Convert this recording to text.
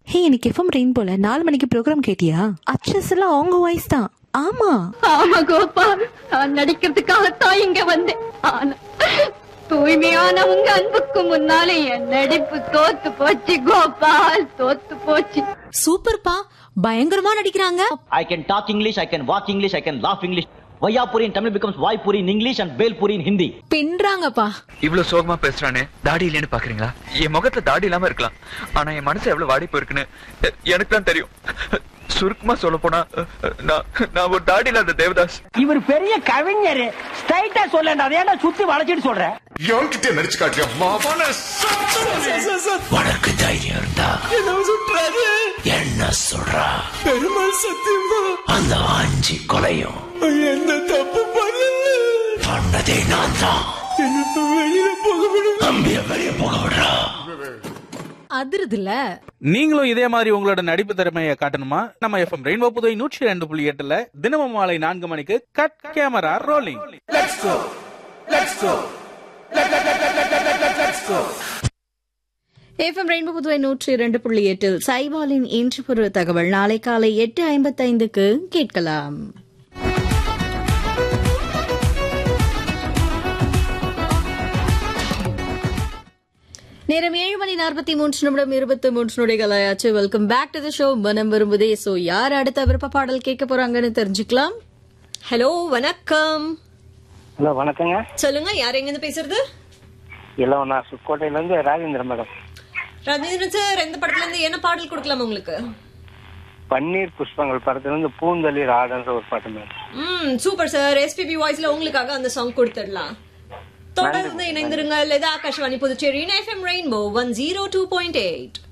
ஹே இன்னைக்கு FM rain போல நாலு மணிக்கு ப்ரோக்ராம் கேட்டியா அச்சஸ் எல்லாம் அவங்க வாய்ஸ் தான் ஆமா ஆமா கோபா நான் நடிக்கிறதுக்காகத்தான் இங்க வந்தேன் ஆனா தூய்மையான உங்க அன்புக்கு முன்னாலே என் நடிப்பு தோத்து போச்சு கோபால் தோத்து போச்சு சூப்பர்ப்பா பயங்கரமா நடிக்கிறாங்க I can talk English, I can walk English, I can laugh English. Vayapuri in Tamil becomes Vaipuri in English and Belpuri in Hindi. பின்றாங்கப்பா இவ்வளவு சோகமா பேசுறானே தாடி இல்லைன்னு பாக்குறீங்களா என் முகத்துல தாடி இல்லாம இருக்கலாம் ஆனா என் மனசு எவ்வளவு வாடி போயிருக்குன்னு எ- எனக்கு தான் தெரியும் சுருக்கமா சொல்ல போனா நான் நான் ஒரு தாடி இல்லாத தேவதாஸ் இவர் பெரிய கவிஞர் ஸ்ட்ரைட்டா சொல்லண்டா ஏன்டா சுத்தி வளைச்சிட்டு சொல்ற எவன்கிட்ட நடிச்சு காட்டியா மாவான உனக்கு தைரியம் இருந்தா என்ன சொல்றா பெருமாள் சத்தியமா அந்த அஞ்சு கொலையும் என்ன தப்பு பண்ணல பண்ணதே நான் தான் வெளியில போக விடு அம்பிய வெளிய போக விடுறா அதிருதுல நீங்களும் இதே மாதிரி உங்களோட நடிப்பு திறமையை காட்டணுமா நம்ம எஃப்எம் ரெயின்போ புதுவை நூற்றி ரெண்டு புள்ளி எட்டுல தினமும் மாலை நான்கு மணிக்கு cut camera rolling FM rainbow Puduvai நூற்றி இரண்டு புள்ளி எட்டில் சைபாலின் இன்று ஒரு தகவல் நாளை காலை எட்டு ஐம்பத்தைந்துக்கு கேட்கலாம் நேரம் ஏழு மணி நாற்பத்தி மூன்று நிமிடம் இருபத்தி மூன்று நொடிகள் ஆயாச்சு welcome back to the show மனம் விரும்புதே சோ யார் அடுத்த விருப்ப பாடல் கேட்க போறாங்கன்னு தெரிஞ்சுக்கலாம் ஹலோ வணக்கம் ஹலோ வணக்கங்க சொல்லுங்க யார் எங்க இருந்து பேசுறது இல்லை நான் சுக்கோட்டையில இருந்து ராஜேந்திரன் மேடம் ரஜினிதரன் சார் எந்த படத்துல இருந்து என்ன பாடல் கொடுக்கலாம் உங்களுக்கு பன்னீர் புஷ்பங்கள் படத்துல இருந்து பூந்தளிர் ஆடன்ற ஒரு பாட்டு மேடம் ம் சூப்பர் சார் எஸ்பிபி வாய்ஸ்ல உங்களுக்காக அந்த சாங் கொடுத்துடலாம் தொடர்ந்து இணைந்திருங்கள் இது Akashvani Puducherry FM rainbow one zero two point eight